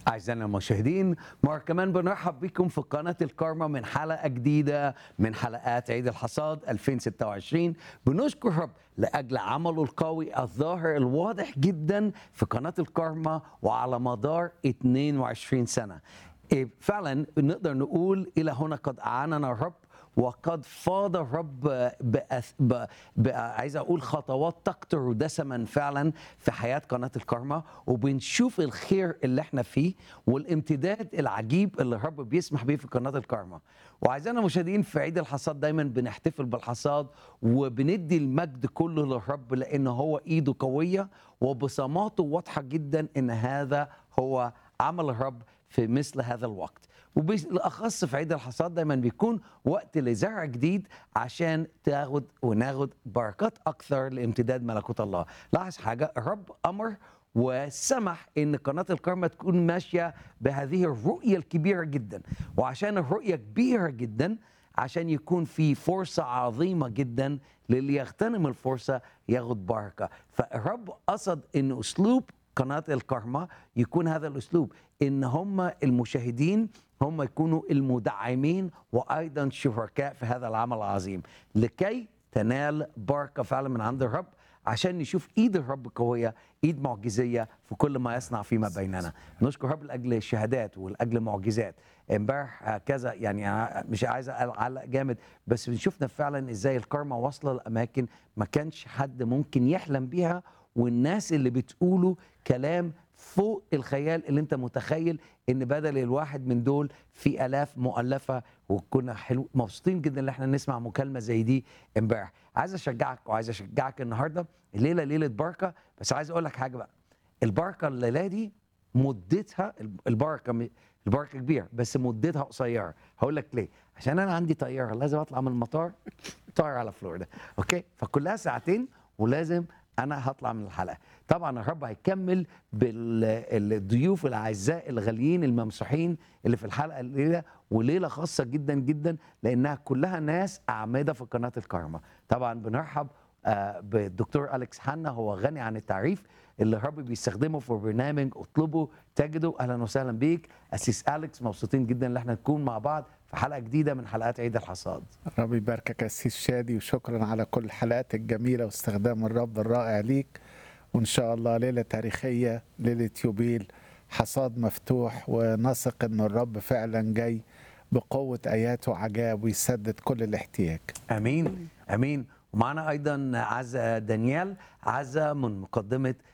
أعزائنا المشاهدين مرة كمان بنرحب بكم في قناة الكارما من حلقة جديدة من حلقات عيد الحصاد 2026 بنشكر رب لأجل عمله القوي الظاهر الواضح جدا في قناة الكارما وعلى مدار 22 سنة إيه، فعلا نقدر نقول إلى هنا قد أعاننا الرب وقد فاض الرب بأث... ب... ب... عايز اقول خطوات تقطر دسما فعلا في حياه قناه الكارما وبنشوف الخير اللي احنا فيه والامتداد العجيب اللي الرب بيسمح بيه في قناه الكارما وعايزانا مشاهدين في عيد الحصاد دايما بنحتفل بالحصاد وبندي المجد كله للرب لان هو ايده قويه وبصماته واضحه جدا ان هذا هو عمل الرب في مثل هذا الوقت وبالاخص في عيد الحصاد دايما بيكون وقت لزرع جديد عشان تاخد وناخد بركات اكثر لامتداد ملكوت الله لاحظ حاجه الرب امر وسمح ان قناه الكرمة تكون ماشيه بهذه الرؤيه الكبيره جدا وعشان الرؤيه كبيره جدا عشان يكون في فرصه عظيمه جدا للي يغتنم الفرصه ياخد بركه فالرب قصد ان اسلوب قناة الكرمة يكون هذا الأسلوب إن هم المشاهدين هم يكونوا المدعمين وأيضا شركاء في هذا العمل العظيم لكي تنال بركة فعلا من عند الرب عشان نشوف ايد الرب قويه ايد معجزيه في كل ما يصنع فيما بيننا نشكر الرب لاجل الشهادات ولاجل معجزات امبارح كذا يعني أنا مش عايز اعلق جامد بس شفنا فعلا ازاي الكارما واصله لاماكن ما كانش حد ممكن يحلم بيها والناس اللي بتقوله كلام فوق الخيال اللي انت متخيل ان بدل الواحد من دول في الاف مؤلفه وكنا حلو مبسوطين جدا ان احنا نسمع مكالمه زي دي امبارح عايز اشجعك وعايز اشجعك النهارده الليله ليله بركه بس عايز اقول لك حاجه بقى البركه الليله دي مدتها البركه البركه كبيره بس مدتها قصيره هقول لك ليه عشان انا عندي طياره لازم اطلع من المطار طاير على فلوريدا اوكي فكلها ساعتين ولازم انا هطلع من الحلقه طبعا الرب هيكمل بالضيوف الاعزاء الغاليين الممسوحين اللي في الحلقه الليله وليله خاصه جدا جدا لانها كلها ناس اعمده في قناه الكرمه طبعا بنرحب آه بالدكتور اليكس حنا هو غني عن التعريف اللي الرب بيستخدمه في برنامج اطلبه تجده اهلا وسهلا بيك اسيس اليكس مبسوطين جدا ان احنا نكون مع بعض في حلقه جديده من حلقات عيد الحصاد رب يباركك يا سيس شادي وشكرا على كل الحلقات الجميله واستخدام الرب الرائع ليك وان شاء الله ليله تاريخيه ليله يوبيل حصاد مفتوح ونثق ان الرب فعلا جاي بقوه ايات وعجائب ويسدد كل الاحتياج امين امين ومعنا ايضا عزة دانيال عزة من مقدمه